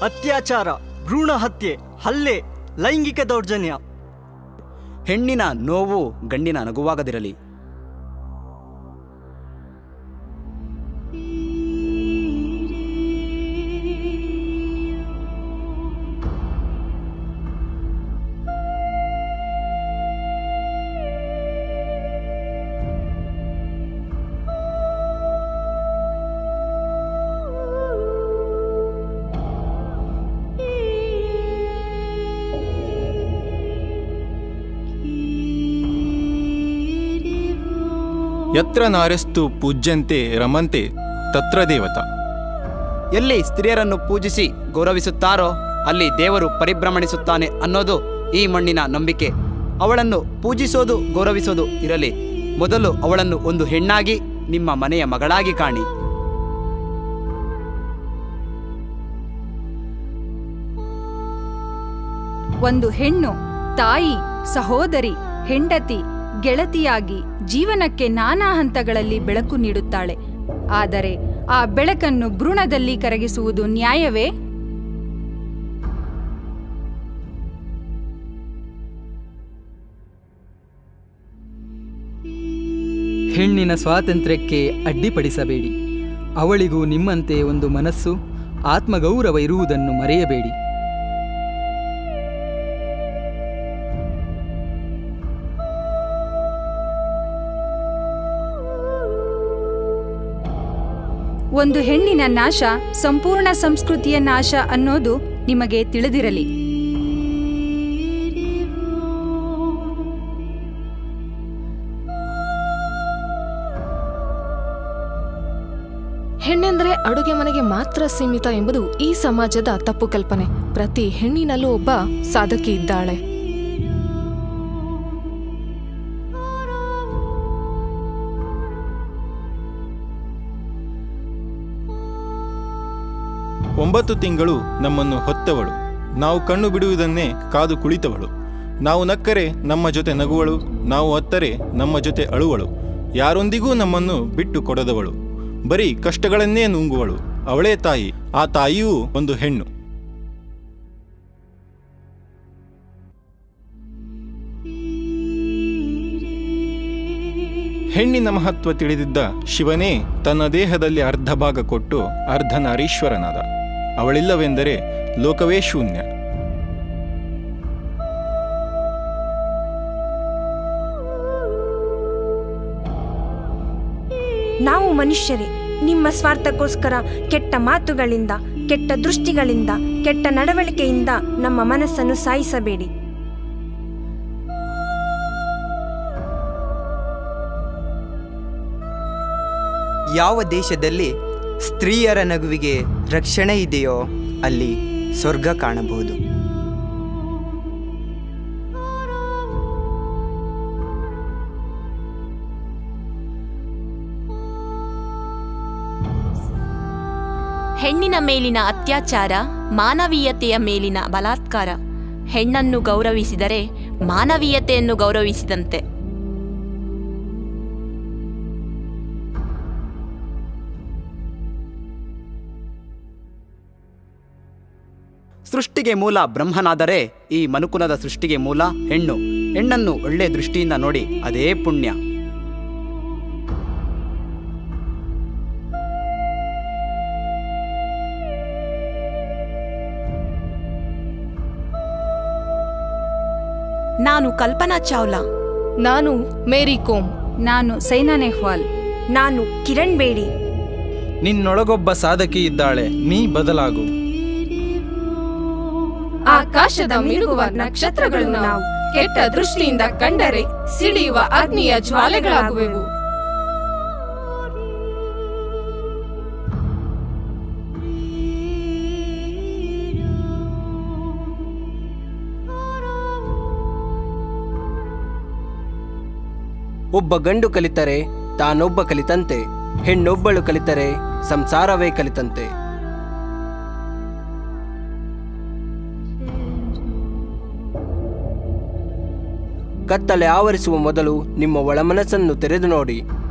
ಅತ್ಯಾಚಾರ ಭ್ರೂಣ ಹತ್ಯೆ ಹಲ್ಲೆ ಲೈಂಗಿಕ ದೌರ್ಜನ್ಯ ಹೆಣ್ಣಿನ ನೋವು ಗಂಡಿನ ನಗುವಾಗದಿರಲಿ ಯತ್ರ ನಾರ್ಯಸ್ತು ಪೂಜ್ಯಂತೆ ರಮಂತೆ ತತ್ರ ದೇವತಾ ಎಲ್ಲಿ ಸ್ತ್ರೀಯರನ್ನು ಪೂಜಿಸಿ ಗೌರವಿಸುತ್ತಾರೋ ಅಲ್ಲಿ ದೇವರು ಪರಿಭ್ರಮಣಿಸುತ್ತಾನೆ ಅನ್ನೋದು ಈ ಮಣ್ಣಿನ ನಂಬಿಕೆ ಅವಳನ್ನು ಪೂಜಿಸೋದು ಗೌರವಿಸೋದು ಇರಲಿ ಮೊದಲು ಅವಳನ್ನು ಒಂದು ಹೆಣ್ಣಾಗಿ ನಿಮ್ಮ ಮನೆಯ ಮಗಳಾಗಿ ಕಾಣಿ ಒಂದು ಹೆಣ್ಣು ತಾಯಿ ಸಹೋದರಿ ಹೆಂಡತಿ ಗೆಳತಿಯಾಗಿ ಜೀವನಕ್ಕೆ ನಾನಾ ಹಂತಗಳಲ್ಲಿ ಬೆಳಕು ನೀಡುತ್ತಾಳೆ ಆದರೆ ಆ ಬೆಳಕನ್ನು ಭ್ರೂಣದಲ್ಲಿ ಕರಗಿಸುವುದು ನ್ಯಾಯವೇ ಹೆಣ್ಣಿನ ಸ್ವಾತಂತ್ರ್ಯಕ್ಕೆ ಅಡ್ಡಿಪಡಿಸಬೇಡಿ ಅವಳಿಗೂ ನಿಮ್ಮಂತೆ ಒಂದು ಮನಸ್ಸು ಆತ್ಮಗೌರವ ಇರುವುದನ್ನು ಮರೆಯಬೇಡಿ ಒಂದು ಹೆಣ್ಣಿನ ನಾಶ ಸಂಪೂರ್ಣ ಸಂಸ್ಕೃತಿಯ ನಾಶ ಅನ್ನೋದು ನಿಮಗೆ ತಿಳಿದಿರಲಿ ಹೆಣ್ಣೆಂದರೆ ಅಡುಗೆ ಮನೆಗೆ ಮಾತ್ರ ಸೀಮಿತ ಎಂಬುದು ಈ ಸಮಾಜದ ತಪ್ಪು ಕಲ್ಪನೆ ಪ್ರತಿ ಹೆಣ್ಣಿನಲ್ಲೂ ಒಬ್ಬ ಸಾಧಕಿ ಇದ್ದಾಳೆ ಒಂಬತ್ತು ತಿಂಗಳು ನಮ್ಮನ್ನು ಹೊತ್ತವಳು ನಾವು ಕಣ್ಣು ಬಿಡುವುದನ್ನೇ ಕಾದು ಕುಳಿತವಳು ನಾವು ನಕ್ಕರೆ ನಮ್ಮ ಜೊತೆ ನಗುವಳು ನಾವು ಅತ್ತರೆ ನಮ್ಮ ಜೊತೆ ಅಳುವಳು ಯಾರೊಂದಿಗೂ ನಮ್ಮನ್ನು ಬಿಟ್ಟು ಕೊಡದವಳು ಬರೀ ಕಷ್ಟಗಳನ್ನೇ ನುಂಗುವಳು ಅವಳೇ ತಾಯಿ ಆ ತಾಯಿಯೂ ಒಂದು ಹೆಣ್ಣು ಹೆಣ್ಣಿನ ಮಹತ್ವ ತಿಳಿದಿದ್ದ ಶಿವನೇ ತನ್ನ ದೇಹದಲ್ಲಿ ಅರ್ಧ ಭಾಗ ಕೊಟ್ಟು ಅರ್ಧ ನಾರೀಶ್ವರನಾದ ಅವಳಿಲ್ಲವೆಂದರೆ ಲೋಕವೇ ಶೂನ್ಯ ನಾವು ಮನುಷ್ಯರೇ ನಿಮ್ಮ ಸ್ವಾರ್ಥಕ್ಕೋಸ್ಕರ ಕೆಟ್ಟ ಮಾತುಗಳಿಂದ ಕೆಟ್ಟ ದೃಷ್ಟಿಗಳಿಂದ ಕೆಟ್ಟ ನಡವಳಿಕೆಯಿಂದ ನಮ್ಮ ಮನಸ್ಸನ್ನು ಸಾಯಿಸಬೇಡಿ ಯಾವ ದೇಶದಲ್ಲಿ ಸ್ತ್ರೀಯರ ನಗುವಿಗೆ ರಕ್ಷಣೆ ಇದೆಯೋ ಅಲ್ಲಿ ಸ್ವರ್ಗ ಕಾಣಬಹುದು ಹೆಣ್ಣಿನ ಮೇಲಿನ ಅತ್ಯಾಚಾರ ಮಾನವೀಯತೆಯ ಮೇಲಿನ ಬಲಾತ್ಕಾರ ಹೆಣ್ಣನ್ನು ಗೌರವಿಸಿದರೆ ಮಾನವೀಯತೆಯನ್ನು ಗೌರವಿಸಿದಂತೆ ಸೃಷ್ಟಿಗೆ ಮೂಲ ಬ್ರಹ್ಮನಾದರೆ ಈ ಮನುಕುಲದ ಸೃಷ್ಟಿಗೆ ಮೂಲ ಹೆಣ್ಣು ಹೆಣ್ಣನ್ನು ಒಳ್ಳೆ ದೃಷ್ಟಿಯಿಂದ ನೋಡಿ ಅದೇ ಪುಣ್ಯ ನಾನು ಕಲ್ಪನಾ ಚಾವ್ಲಾ ನಾನು ಮೇರಿ ಕೋಮ್ ನಾನು ಸೈನಾ ನೆಹ್ವಾಲ್ ನಾನು ಕಿರಣ್ ಬೇಡಿ ನಿನ್ನೊಳಗೊಬ್ಬ ಸಾಧಕಿ ಇದ್ದಾಳೆ ನೀ ಬದಲಾಗು ಆಕಾಶದ ಮಿನುಗುವ ನಕ್ಷತ್ರಗಳನ್ನು ನಾವು ಕೆಟ್ಟ ದೃಷ್ಟಿಯಿಂದ ಕಂಡರೆ ಸಿಡಿಯುವ ಅಗ್ನಿಯ ಜ್ವಾಲೆಗಳಾಗುವೆವು ಒಬ್ಬ ಗಂಡು ಕಲಿತರೆ ತಾನೊಬ್ಬ ಕಲಿತಂತೆ ಹೆಣ್ಣೊಬ್ಬಳು ಕಲಿತರೆ ಸಂಸಾರವೇ ಕಲಿತಂತೆ ಕತ್ತಲೆ ಆವರಿಸುವ ಮೊದಲು ನಿಮ್ಮ ಒಳಮನಸ್ಸನ್ನು ತೆರೆದು ನೋಡಿ